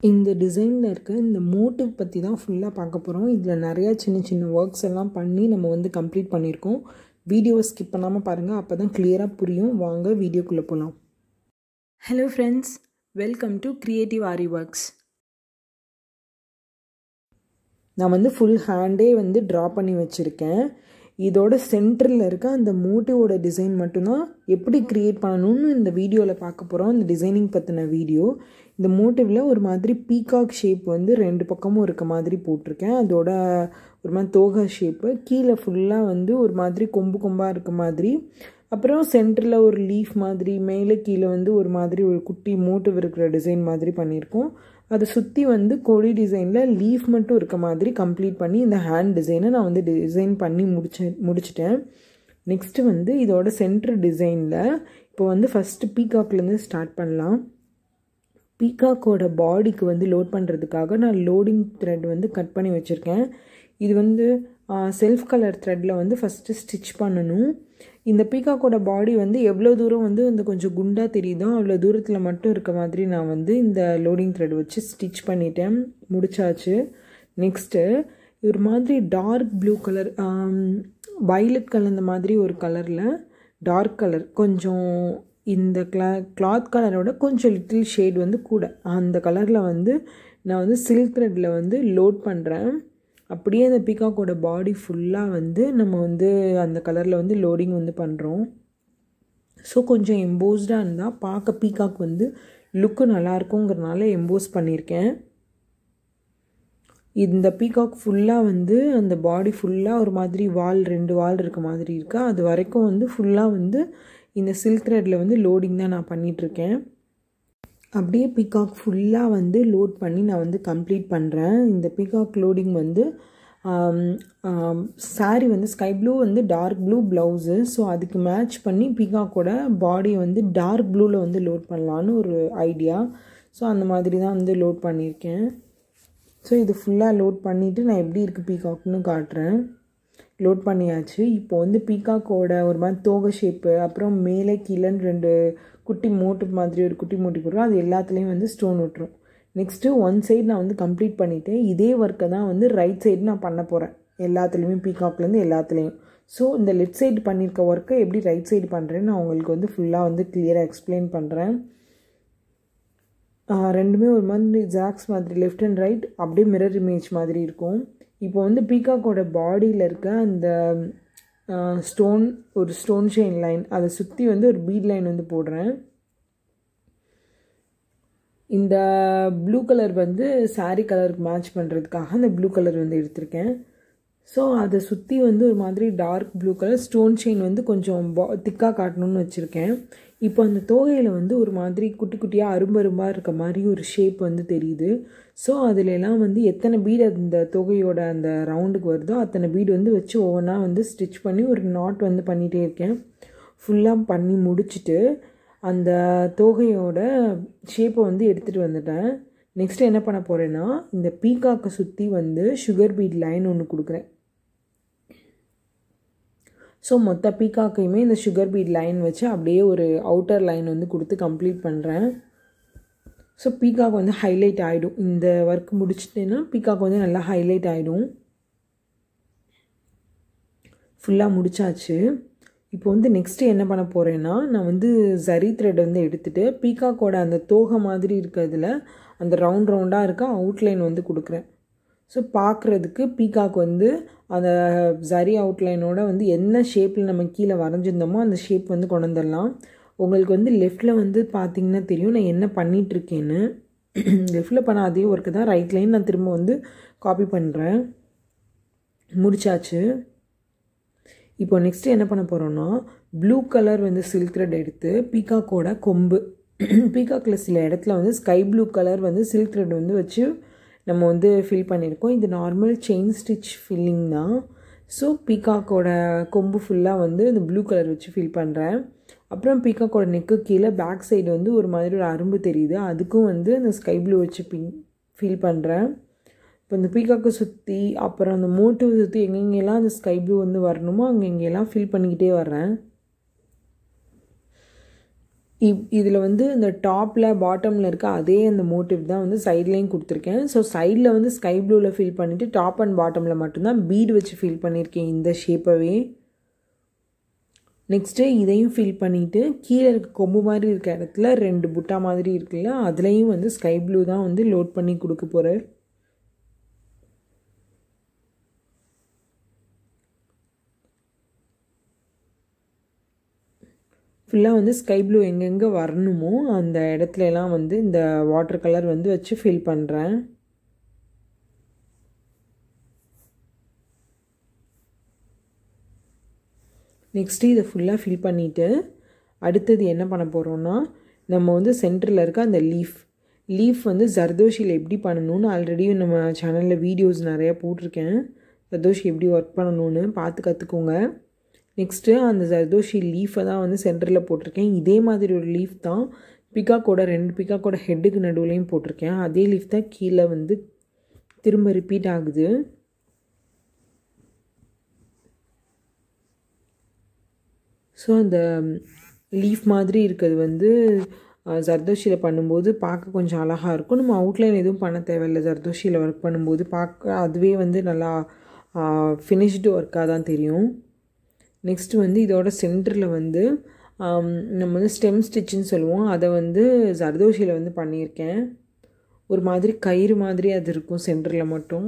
இந்த டிசைனில் இருக்க இந்த மோட்டிவ் பற்றி தான் ஃபுல்லாக பார்க்க போகிறோம் இதில் நிறையா சின்ன சின்ன ஒர்க்ஸ் எல்லாம் பண்ணி நம்ம வந்து கம்ப்ளீட் பண்ணியிருக்கோம் வீடியோவை ஸ்கிப் பண்ணாமல் பாருங்கள் அப்போ தான் கிளியராக புரியும் வாங்க வீடியோக்குள்ளே போகலாம் hello friends welcome to creative Aari works நான் வந்து ஃபுல் ஹேண்டே வந்து ட்ரா பண்ணி வச்சுருக்கேன் இதோட சென்டரில் இருக்க அந்த மோட்டிவோட டிசைன் மட்டும்தான் எப்படி க்ரியேட் பண்ணணும்னு இந்த வீடியோவில் பார்க்க போகிறோம் இந்த டிசைனிங் பற்றின வீடியோ இந்த மோட்டிவில் ஒரு மாதிரி பீகாக் ஷேப் வந்து ரெண்டு பக்கமும் இருக்க மாதிரி போட்டிருக்கேன் அதோட ஒரு மாதிரி தோகா ஷேப்பு கீழே ஃபுல்லாக வந்து ஒரு மாதிரி கொம்பு கொம்பாக இருக்க மாதிரி அப்புறம் சென்டரில் ஒரு லீஃப் மாதிரி மேலே கீழே வந்து ஒரு மாதிரி ஒரு குட்டி மோட்டிவ் இருக்கிற டிசைன் மாதிரி பண்ணியிருக்கோம் அதை சுற்றி வந்து கொடி டிசைனில் லீஃப் மட்டும் இருக்க மாதிரி கம்ப்ளீட் பண்ணி இந்த ஹேண்ட் டிசைனை நான் வந்து டிசைன் பண்ணி முடிச்ச முடிச்சிட்டேன் நெக்ஸ்ட்டு வந்து இதோட சென்டர் டிசைனில் இப்போ வந்து ஃபஸ்ட்டு பீகாக்லேருந்து ஸ்டார்ட் பண்ணலாம் பீகாக்கோட பாடிக்கு வந்து லோட் பண்ணுறதுக்காக நான் லோடிங் த்ரெட் வந்து கட் பண்ணி வச்சுருக்கேன் இது வந்து செல்ஃப் கலர் த்ரெட்டில் வந்து ஃபஸ்ட்டு ஸ்டிச் பண்ணணும் இந்த பீகாக்கோட பாடி வந்து எவ்வளோ தூரம் வந்து இந்த கொஞ்சம் குண்டாக தெரியுதோ அவ்வளோ தூரத்தில் மட்டும் இருக்க மாதிரி நான் வந்து இந்த லோடிங் த்ரெட் வச்சு ஸ்டிச் பண்ணிட்டேன் முடிச்சாச்சு நெக்ஸ்ட்டு ஒரு மாதிரி டார்க் ப்ளூ கலர் வைலட் கலந்த மாதிரி ஒரு கலரில் டார்க் கலர் கொஞ்சம் இந்த கிளா கிளாத் கலரோட கொஞ்சம் லிட்டில் ஷேட் வந்து கூட அந்த கலரில் வந்து நான் வந்து சில்க் த்ரெட்டில் வந்து லோட் பண்ணுறேன் அப்படியே அந்த பீகாக்கோட பாடி ஃபுல்லாக வந்து நம்ம வந்து அந்த கலரில் வந்து லோடிங் வந்து பண்ணுறோம் ஸோ கொஞ்சம் எம்போஸ்டாக இருந்தால் பார்க்க பீகாக் வந்து லுக்கு நல்லாயிருக்குங்கிறனால எம்போஸ் பண்ணியிருக்கேன் இந்த பீகாக் ஃபுல்லாக வந்து அந்த பாடி ஃபுல்லாக ஒரு மாதிரி வால் ரெண்டு வால் இருக்க மாதிரி இருக்கா அது வரைக்கும் வந்து ஃபுல்லாக வந்து இந்த சில்க் த்ரெட்டில் வந்து லோடிங் தான் நான் பண்ணிகிட்ருக்கேன் அப்படியே பீகாக் ஃபுல்லாக வந்து லோட் பண்ணி நான் வந்து கம்ப்ளீட் பண்ணுறேன் இந்த பீகாக் லோடிங் வந்து சாரீ வந்து ஸ்கை ப்ளூ வந்து டார்க் ப்ளூ ப்ளவுஸு ஸோ அதுக்கு மேட்ச் பண்ணி பீகாக்கோட பாடியை வந்து டார்க் ப்ளூவில் வந்து லோட் பண்ணலான்னு ஒரு ஐடியா ஸோ அந்த மாதிரி தான் வந்து லோட் பண்ணியிருக்கேன் ஸோ இது ஃபுல்லாக லோட் பண்ணிவிட்டு நான் எப்படி இருக்குது பீகாக்னு காட்டுறேன் லோட் பண்ணியாச்சு இப்போ வந்து பீகாக்கோட ஒரு மாதிரி தோகை ஷேப்பு அப்புறம் மேலே கீழேன்னு ரெண்டு குட்டி மோட்டு மாதிரி ஒரு குட்டி மோட்டி போடுறோம் அது எல்லாத்துலேயும் வந்து ஸ்டோன் விட்டுரும் நெக்ஸ்ட்டு ஒன் சைடு நான் வந்து கம்ப்ளீட் பண்ணிவிட்டேன் இதே ஒர்க்கை தான் வந்து ரைட் சைடு நான் பண்ண போகிறேன் எல்லாத்துலேயுமே பீகாக்லேருந்து எல்லாத்துலேயும் ஸோ இந்த லெஃப்ட் சைடு பண்ணியிருக்க ஒர்க்கை எப்படி ரைட் சைடு பண்ணுறேன்னு நான் உங்களுக்கு வந்து ஃபுல்லாக வந்து கிளியராக எக்ஸ்பிளைன் பண்ணுறேன் ரெண்டுமே ஒரு மாதிரி ஜாக்ஸ் மாதிரி லெஃப்ட் அண்ட் ரைட் அப்படியே மிரர் இமேஜ் மாதிரி இருக்கும் இப்போ வந்து பீகாக்கோட பாடியில் இருக்க அந்த ஸ்டோன் ஒரு ஸ்டோன் ஷெயின் லைன் அதை சுற்றி வந்து ஒரு பீட் லைன் வந்து போடுறேன் இந்த ப்ளூ கலர் வந்து சாரீ கலருக்கு மேட்ச் பண்ணுறதுக்காக அந்த ப்ளூ கலர் வந்து எடுத்திருக்கேன் ஸோ அதை சுற்றி வந்து ஒரு மாதிரி dark blue colour stone chain வந்து கொஞ்சம் பா திக்காக காட்டணும்னு வச்சுருக்கேன் இப்போ அந்த தோகையில் வந்து ஒரு மாதிரி குட்டி குட்டியாக அரும்பரும்பாக இருக்க மாதிரி ஒரு ஷேப் வந்து தெரியுது ஸோ அதிலெல்லாம் வந்து எத்தனை பீடு அந்த தொகையோட அந்த ரவுண்டுக்கு வருதோ அத்தனை பீடு வந்து வச்சு ஒவ்வொன்றா வந்து ஸ்டிச் பண்ணி ஒரு நாட் வந்து பண்ணிகிட்டே இருக்கேன் ஃபுல்லாக பண்ணி முடிச்சுட்டு அந்த தோகையோட ஷேப்பை வந்து எடுத்துகிட்டு வந்துட்டேன் நெக்ஸ்ட் என்ன பண்ண போகிறேன்னா இந்த பீகாக்கை சுற்றி வந்து சுகர் பீட் லைன் ஒன்று கொடுக்குறேன் ஸோ மொத்த பீகாக்கையுமே இந்த சுகர் பீட் லைன் வச்சு அப்படியே ஒரு அவுட்டர் லைன் வந்து கொடுத்து கம்ப்ளீட் பண்ணுறேன் ஸோ பீகாக் வந்து ஹைலைட் ஆகிடும் இந்த ஒர்க் முடிச்சிட்டேன்னா பீகாக் வந்து நல்லா ஹைலைட் ஆகிடும் ஃபுல்லாக முடிச்சாச்சு இப்போ வந்து நெக்ஸ்ட்டு என்ன பண்ண போகிறேன்னா நான் வந்து ஜரி த்ரெட் வந்து எடுத்துகிட்டு பீகாக்கோட அந்த தோகை மாதிரி இருக்கிறதுல அந்த ரவுண்ட் ரவுண்டாக இருக்க அவுட்லைன் வந்து கொடுக்குறேன் ஸோ பார்க்குறதுக்கு பீகாக் வந்து அந்த ஜரி அவுட்லைனோட வந்து என்ன ஷேப்பில் நம்ம கீழே வரைஞ்சிருந்தோமோ அந்த ஷேப் வந்து கொண்டு வந்துடலாம் உங்களுக்கு வந்து லெஃப்டில் வந்து பார்த்திங்கன்னா தெரியும் நான் என்ன பண்ணிகிட்ருக்கேன்னு லெஃப்டில் பண்ண அதே ஒர்க்கு தான் ரைட் லைன் நான் திரும்ப வந்து காப்பி பண்ணுறேன் முடிச்சாச்சு இப்போ நெக்ஸ்ட்டு என்ன பண்ண போகிறோன்னா ப்ளூ கலர் வந்து சில்க் த்ரெட் எடுத்து பீகாக்கோட கொம்பு பீகாக்கில் சில இடத்துல வந்து ஸ்கை ப்ளூ கலர் வந்து சில்க் த்ரெட் வந்து வச்சு நம்ம வந்து ஃபில் பண்ணியிருக்கோம் இது நார்மல் செயின் ஸ்டிச் ஃபில்லிங் தான் ஸோ பீகாக்கோட கொம்பு ஃபுல்லாக வந்து இந்த ப்ளூ கலர் வச்சு ஃபில் பண்ணுறேன் அப்புறம் பீகாக்கோட நெக்கு கீழே பேக் சைடு வந்து ஒரு மாதிரி ஒரு அரும்பு தெரியுது அதுக்கும் வந்து அந்த ஸ்கை ப்ளூ வச்சு பின் ஃபில் பண்ணுறேன் இப்போ இந்த பீகாக்கை சுற்றி அப்புறம் அந்த மோட்டிவ் சுற்றி எங்கெங்கெல்லாம் அந்த ஸ்கை ப்ளூ வந்து வரணுமோ அங்கே இங்கெல்லாம் ஃபில் பண்ணிக்கிட்டே வர்றேன் இப் இதில் வந்து இந்த டாப்பில் பாட்டமில் இருக்க அதே அந்த மோட்டிவ் தான் வந்து சைட்லேயும் கொடுத்துருக்கேன் ஸோ சைடில் வந்து ஸ்கை ப்ளூவில் ஃபில் பண்ணிவிட்டு டாப் அண்ட் பாட்டமில் மட்டும்தான் பீடு வச்சு ஃபில் பண்ணியிருக்கேன் இந்த ஷேப்பவே நெக்ஸ்ட்டு இதையும் ஃபில் பண்ணிவிட்டு கீழே இருக்க கொம்பு மாதிரி இருக்க இடத்துல ரெண்டு புட்டா மாதிரி இருக்குல்ல அதுலேயும் வந்து ஸ்கை ப்ளூ தான் வந்து லோட் பண்ணி கொடுக்க போகிறேன் ஃபுல்லாக வந்து ஸ்கை ப்ளூ எங்கெங்கே வரணுமோ அந்த இடத்துல எல்லாம் வந்து இந்த வாட்டர் கலர் வந்து வச்சு ஃபில் பண்ணுறேன் நெக்ஸ்ட்டு இதை ஃபுல்லாக ஃபில் பண்ணிவிட்டு அடுத்தது என்ன பண்ண போகிறோன்னா நம்ம வந்து சென்டரில் இருக்க அந்த லீஃப் லீஃப் வந்து ஜர்தோஷியில் எப்படி பண்ணணும்னு ஆல்ரெடி நம்ம சேனலில் வீடியோஸ் நிறையா போட்டிருக்கேன் ஜர்தோஷி எப்படி ஒர்க் பண்ணணும்னு பார்த்து கற்றுக்கோங்க நெக்ஸ்ட்டு அந்த ஜர்தோஷி லீஃபை தான் வந்து சென்டரில் போட்டிருக்கேன் இதே மாதிரி ஒரு லீஃப் தான் பிகாக்கோட ரெண்டு பிகாக்கோட ஹெட்டுக்கு நடுவுலையும் போட்டிருக்கேன் அதே லீஃப் தான் கீழே வந்து திரும்ப ரிப்பீட் ஆகுது ஸோ அந்த லீஃப் மாதிரி இருக்கிறது வந்து ஜர்தோஷியில் பண்ணும்போது பார்க்க கொஞ்சம் அழகாக இருக்கும் நம்ம அவுட்லைன் எதுவும் பண்ண தேவையில்லை ஜர்தோஷியில் ஒர்க் பண்ணும்போது பார்க்க அதுவே வந்து நல்லா ஃபினிஷ்டு ஒர்க்காக தான் தெரியும் நெக்ஸ்ட்டு வந்து இதோட சென்டரில் வந்து நம்ம வந்து ஸ்டெம் ஸ்டிச்சுன்னு சொல்லுவோம் அதை வந்து ஜர்தோஷியில் வந்து பண்ணியிருக்கேன் ஒரு மாதிரி கயிறு மாதிரி அது இருக்கும் சென்டரில் மட்டும்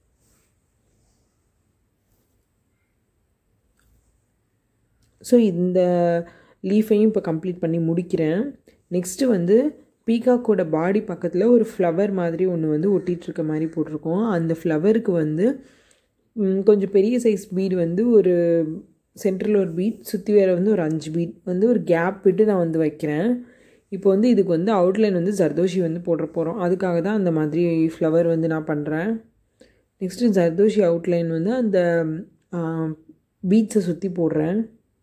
ஸோ இந்த லீஃபையும் இப்போ கம்ப்ளீட் பண்ணி முடிக்கிறேன் நெக்ஸ்ட்டு வந்து பீகாக்கோட பாடி பக்கத்தில் ஒரு ஃப்ளவர் மாதிரி ஒன்று வந்து ஒட்டிகிட்ருக்க மாதிரி போட்டிருக்கோம் அந்த ஃப்ளவருக்கு வந்து கொஞ்சம் பெரிய சைஸ் பீடு வந்து ஒரு சென்டரில் ஒரு பீட் சுற்றி வேறு வந்து ஒரு அஞ்சு பீட் வந்து ஒரு கேப் விட்டு நான் வந்து வைக்கிறேன் இப்போ வந்து இதுக்கு வந்து அவுட்லைன் வந்து ஜர்தோஷி வந்து போடுற போகிறோம் அதுக்காக தான் அந்த மாதிரி ஃப்ளவர் வந்து நான் பண்ணுறேன் நெக்ஸ்ட்டு ஜர்தோஷி அவுட்லைன் வந்து அந்த பீட்ஸை சுற்றி போடுறேன்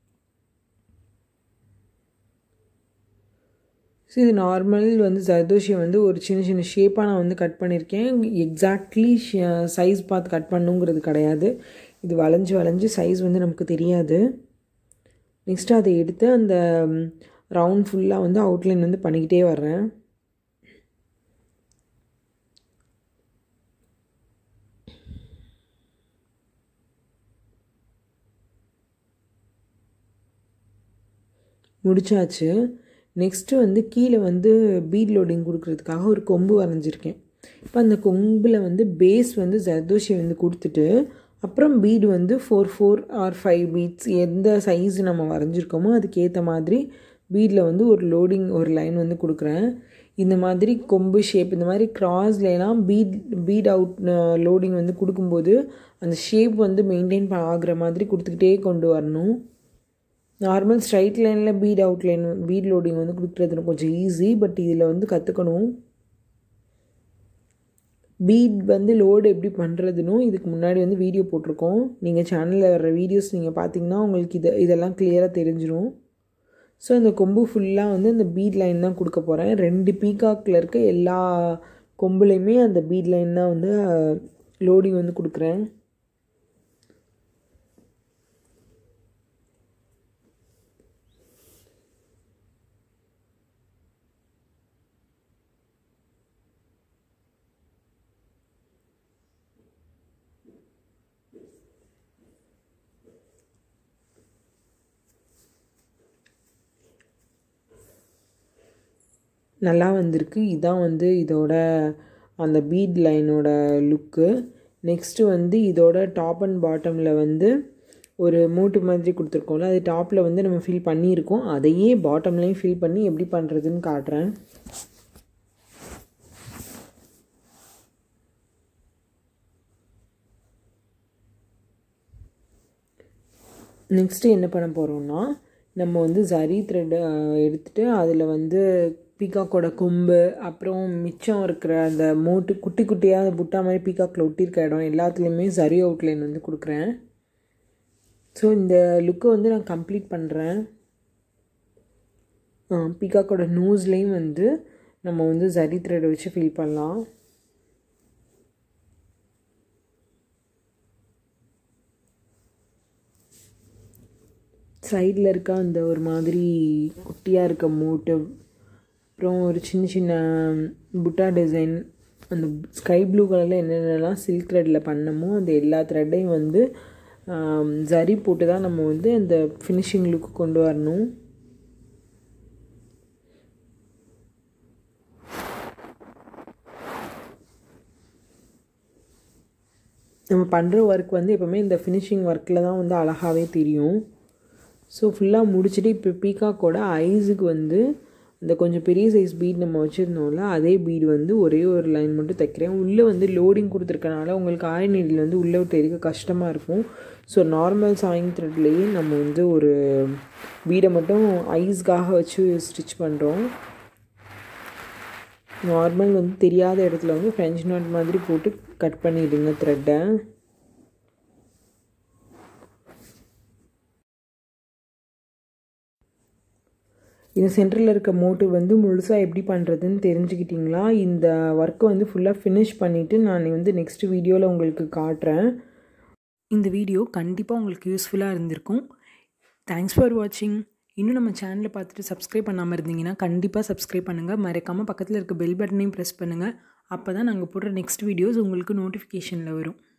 ஸோ இது நார்மல் வந்து ஜர்தோஷியை வந்து ஒரு சின்ன சின்ன ஷேப்பாக நான் வந்து கட் பண்ணியிருக்கேன் எக்ஸாக்ட்லி சைஸ் பார்த்து கட் பண்ணுங்கிறது கிடையாது இது வளைஞ்சு வளைஞ்சு சைஸ் வந்து நமக்கு தெரியாது நெக்ஸ்ட்டு அதை எடுத்து அந்த ரவுண்ட் ஃபுல்லாக வந்து அவுட்லைன் வந்து பண்ணிக்கிட்டே வர்றேன் முடிச்சாச்சு நெக்ஸ்ட்டு வந்து கீழே வந்து பீட் லோடிங் கொடுக்கறதுக்காக ஒரு கொம்பு வரைஞ்சிருக்கேன் இப்போ அந்த கொம்பில் வந்து பேஸ் வந்து ஜர்தோஷி வந்து கொடுத்துட்டு அப்புறம் பீடு வந்து four four or five beads எந்த சைஸ் நம்ம வரைஞ்சிருக்கோமோ அதுக்கேற்ற மாதிரி பீடில் வந்து ஒரு லோடிங் ஒரு லைன் வந்து கொடுக்குறேன் இந்த மாதிரி கொம்பு ஷேப் இந்த மாதிரி கிராஸ்லாம் பீட் பீட் அவுட் லோடிங் வந்து கொடுக்கும்போது அந்த ஷேப் வந்து மெயின்டைன் ஆகிற மாதிரி கொடுத்துக்கிட்டே கொண்டு வரணும் நார்மல் ஸ்ட்ரைட் லைனில் beat out line beat loading வந்து கொடுக்குறது கொஞ்சம் ஈஸி பட் இதில் வந்து கற்றுக்கணும் பீட் வந்து லோடு எப்படி பண்ணுறதுன்னு இதுக்கு முன்னாடி வந்து வீடியோ போட்டிருக்கோம் நீங்கள் சேனலில் வர்ற வீடியோஸ் நீங்கள் பார்த்தீங்கன்னா உங்களுக்கு இதை இதெல்லாம் கிளியராக தெரிஞ்சிடும் ஸோ இந்த கொம்பு ஃபுல்லாக வந்து அந்த பீட் லைன் தான் கொடுக்க போகிறேன் ரெண்டு பீகாக்கில் இருக்க எல்லா கொம்புலையுமே அந்த பீட் லைன் தான் வந்து லோடிங் வந்து கொடுக்குறேன் நல்லா வந்திருக்கு இதான் வந்து இதோட அந்த பீட் லைனோட லுக்கு நெக்ஸ்ட்டு வந்து இதோட டாப் அண்ட் பாட்டமில் வந்து ஒரு மூட்டு மாதிரி கொடுத்துருக்கோம்ல அது டாப்பில் வந்து நம்ம ஃபில் பண்ணியிருக்கோம் அதையே பாட்டம்லேயும் ஃபில் பண்ணி எப்படி பண்ணுறதுன்னு காட்டுறேன் நெக்ஸ்ட்டு என்ன பண்ண போகிறோம்னா நம்ம வந்து ஜரி த்ரெட் எடுத்துகிட்டு அதில் வந்து பீகாக்கோட கொம்பு அப்புறம் மிச்சம் இருக்கிற அந்த மோட்டு குட்டி குட்டியாக புட்டா மாதிரி பீகாக்கில் ஒட்டியிருக்க இடம் எல்லாத்துலேயுமே ஜரி அவுட்லைன் வந்து கொடுக்குறேன் ஸோ இந்த லுக்கை வந்து நான் கம்ப்ளீட் பண்ணுறேன் பீகாக்கோட நோஸ்லேயும் வந்து நம்ம வந்து ஜரி த்ரெட் வச்சு ஃபில் பண்ணலாம் சைடில் இருக்க அந்த ஒரு மாதிரி குட்டியாக இருக்க மோட்டிவ் அப்புறம் ஒரு சின்ன சின்ன புட்டா டிசைன் அந்த ஸ்கை ப்ளூ கலரில் என்னென்னலாம் சில்க் த்ரெட்டில் பண்ணமோ அந்த எல்லா த்ரெட்டையும் வந்து ஜரி போட்டு தான் நம்ம வந்து அந்த ஃபினிஷிங் லுக்கு கொண்டு வரணும் நம்ம பண்ணுற ஒர்க் வந்து எப்போவுமே இந்த ஃபினிஷிங் ஒர்க்கில் தான் வந்து அழகாகவே தெரியும் ஸோ ஃபுல்லாக முடிச்சுட்டு இப்போ பீக்காக்கோட ஐஸுக்கு வந்து இந்த கொஞ்சம் பெரிய சைஸ் பீட் நம்ம வச்சுருந்தோம்ல அதே பீடு வந்து ஒரே ஒரு லைன் மட்டும் தைக்கிறேன் உள்ளே வந்து லோடிங் கொடுத்துருக்கனால உங்களுக்கு ஆயில் நீடில் வந்து உள்ளே விட்டு எடுக்க கஷ்டமாக இருக்கும் ஸோ நார்மல் சாயிங் த்ரெட்லேயே நம்ம வந்து ஒரு பீடை மட்டும் ஐஸ்க்காக வச்சு ஸ்டிச் பண்ணுறோம் நார்மல் வந்து தெரியாத இடத்துல வந்து ஃப்ரெஞ்ச் நாட் மாதிரி போட்டு கட் பண்ணிவிடுங்க த்ரெட்டை இந்த சென்டரில் இருக்க மோட்டிவ் வந்து முழுசாக எப்படி பண்ணுறதுன்னு தெரிஞ்சுக்கிட்டிங்களா இந்த ஒர்க்கை வந்து ஃபுல்லாக ஃபினிஷ் பண்ணிவிட்டு நான் வந்து நெக்ஸ்ட் வீடியோவில் உங்களுக்கு காட்டுறேன் இந்த வீடியோ கண்டிப்பாக உங்களுக்கு யூஸ்ஃபுல்லாக இருந்திருக்கும் தேங்க்ஸ் ஃபார் வாட்சிங் இன்னும் நம்ம சேனலை பார்த்துட்டு சப்ஸ்கிரைப் பண்ணாமல் இருந்தீங்கன்னா கண்டிப்பாக சப்ஸ்கிரைப் பண்ணுங்கள் மறக்காமல் பக்கத்தில் இருக்க பெல் பட்டனையும் ப்ரெஸ் பண்ணுங்கள் அப்போ தான் நாங்கள் போடுற நெக்ஸ்ட் வீடியோஸ் உங்களுக்கு நோட்டிஃபிகேஷனில் வரும்